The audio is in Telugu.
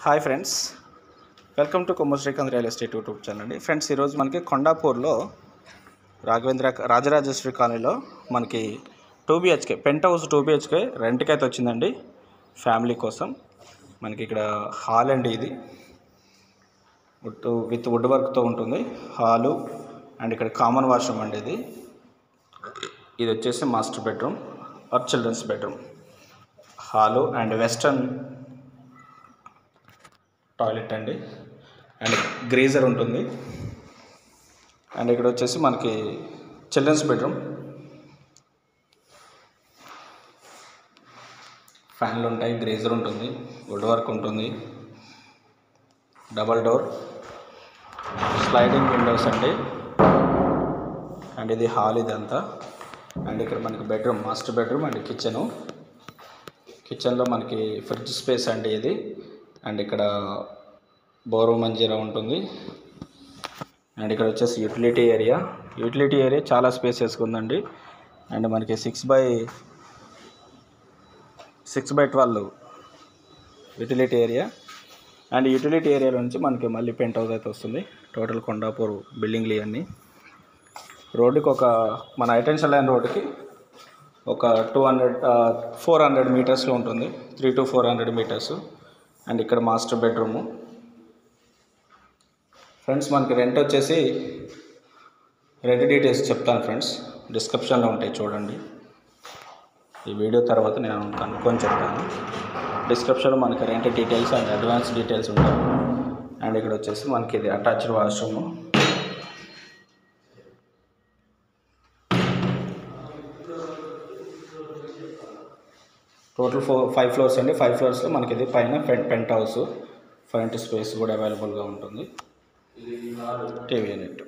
hi friends welcome to Komma Srikanth real estate YouTube channel అండి ఫ్రెండ్స్ ఈరోజు మనకి కొండాపూర్లో రాఘవేంద్ర రాజరాజేశ్వరి కాలనీలో మనకి two BHK penthouse two BHK రెంట్కి అయితే వచ్చిందండి ఫ్యామిలీ కోసం మనకి ఇక్కడ హాల్ అండి ఇది వుడ్ విత్ వుడ్ వర్క్తో ఉంటుంది హాలు అండ్ ఇక్కడ కామన్ వాష్రూమ్ అండి ఇది ఇది వచ్చేసి master bedroom or children's bedroom hall and western toilet అండి అండ్ గ్రీజర్ ఉంటుంది అండ్ ఇక్కడ వచ్చేసి మనకి చిల్డ్రన్స్ బెడ్రూమ్ ఫ్యాన్లు ఉంటాయి గ్రీజర్ ఉంటుంది వుడ్ వర్క్ ఉంటుంది డబల్ డోర్ స్లైడింగ్ విండోస్ అండి అండ్ ఇది హాల్ ఇదంతా అండ్ ఇక్కడ మనకి bedroom master bedroom and kitchen కిచెన్లో మనకి ఫ్రిడ్జ్ స్పేస్ అండి ఇది అండ్ ఇక్కడ బోరు మంజీరా ఉంటుంది అండ్ ఇక్కడ వచ్చేసి యూటిలిటీ ఏరియా యూటిలిటీ ఏరియా చాలా స్పేసెస్గా ఉందండి అండ్ మనకి six by six by twelve utility area and utility ఏరియాలో నుంచి మనకి మళ్ళీ పెంట్ హౌస్ అయితే వస్తుంది టోటల్ కొండాపూర్ బిల్డింగ్లు ఇవన్నీ రోడ్డుకి ఒక మన ఐటెన్షన్ లైన్ రోడ్డుకి ఒక టూ హండ్రెడ్ ఫోర్ హండ్రెడ్ మీటర్స్లో ఉంటుంది three to four hundred metres and ఇక్కడ మాస్టర్ బెడ్రూము ఫ్రెండ్స్ మనకి రెంట్ వచ్చేసి రెంట్ డీటెయిల్స్ చెప్తాను ఫ్రెండ్స్ డిస్క్రిప్షన్లో ఉంటాయి చూడండి ఈ వీడియో తర్వాత నేను కనుక్కొని చెప్తాను డిస్క్రిప్షన్లో మనకి rent details and advance details ఉంటాయి అండ్ ఇక్కడ వచ్చేసి మనకి ఇది attached washroom total four five floors అండి ఫైవ్ ఫ్లోర్స్లో మనకి ఇది పైన pent penthouse front space కూడా అవైలబుల్గా ఉంటుంది టీవీ యూనిట్